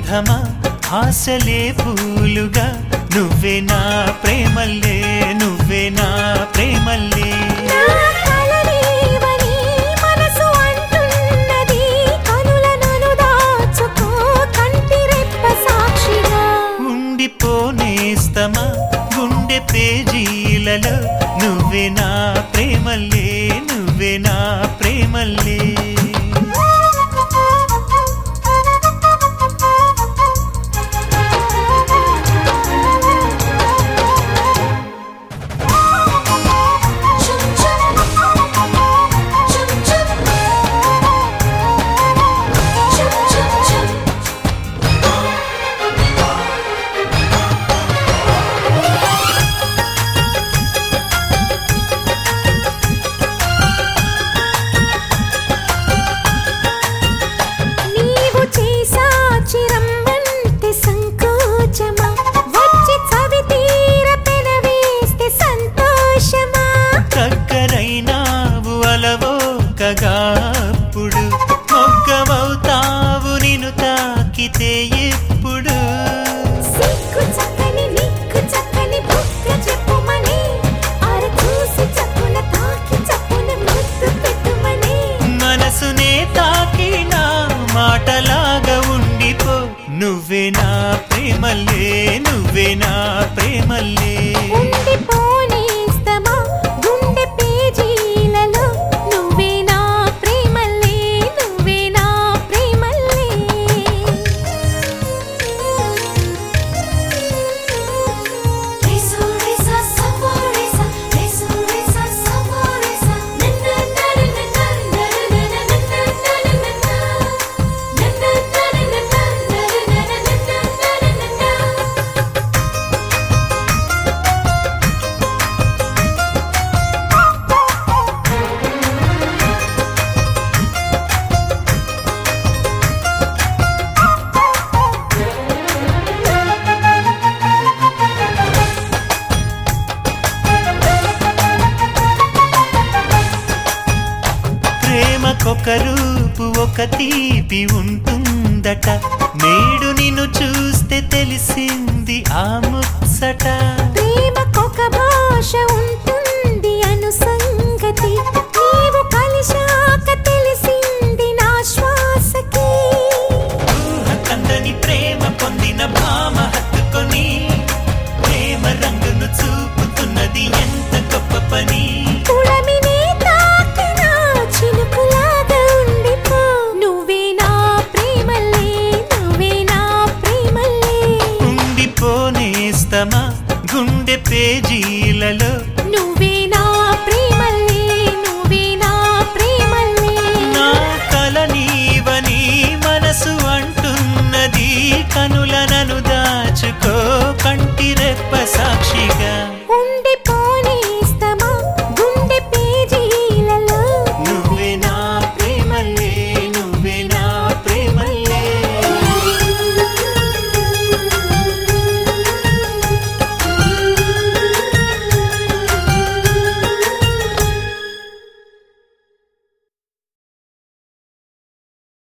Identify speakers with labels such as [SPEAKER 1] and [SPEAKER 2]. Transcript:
[SPEAKER 1] బంధమా ఆశలే పూలుగా నువ్వే నా ప్రేమల్లే నువ్వే నా ప్రేమల్లే
[SPEAKER 2] నా కలనేవని మనసు అంటున్నది కనులను దాచుకో కంటి రెప్ప సాక్షిగా
[SPEAKER 1] ఉండిపోనేస్తమా గుండె పేజీలలో నువ్వే నా ప్రేమల్లే నువ్వే నా ప్రేమల్లే
[SPEAKER 2] నీవు చేసా చిరంబంటి సంకోచమా వచ్చి చవి తీర పెనవేస్తే సంతోషమా
[SPEAKER 1] దగ్గరైనావు అలవోకగా అప్పుడు మొగ్గమవుతావు నిన్ను తాకితే ఎప్పుడు
[SPEAKER 2] సిగ్గు చక్కని నిక్కు చక్కని బుక్క చెప్పుమని ఆర చూసి చప్పున తాకి చప్పున ముద్దు పెట్టుమని
[SPEAKER 1] మనసునే తాకిన మాటలాగా ఉండిపో నువ్వే నా ప్రేమల్లే నువ్వే నా ప్రేమల్లే
[SPEAKER 2] ఉండిపోనేస్తమా గుండె పేజీలలో నువ్వే నా ప్రేమల్లే నువ్వే నా ప్రేమల్లే
[SPEAKER 1] ప్రేమకొక రూపు ఒక తీపి ఉంటుందట నేడు నిన్ను చూస్తే తెలిసింది ఆ ముచ్చట
[SPEAKER 2] ప్రేమకొక భాష ఉంటుంది అను సంగతి నీవు కలిశాక తెలిసింది నా శ్వాసకి
[SPEAKER 1] ఊహ కందని ప్రేమ పొందిన భామ హత్తుకొని ప్రేమ రంగును చూపుతున్నది ఎంత గొప్ప పని
[SPEAKER 2] పుడమిని తాకిన చినుకులాగా ఉండిపో నువ్వే నా ప్రేమల్లే నువ్వే నా ప్రేమల్లే
[SPEAKER 1] ఉండిపోనేస్తమా గుండె పేజీలలో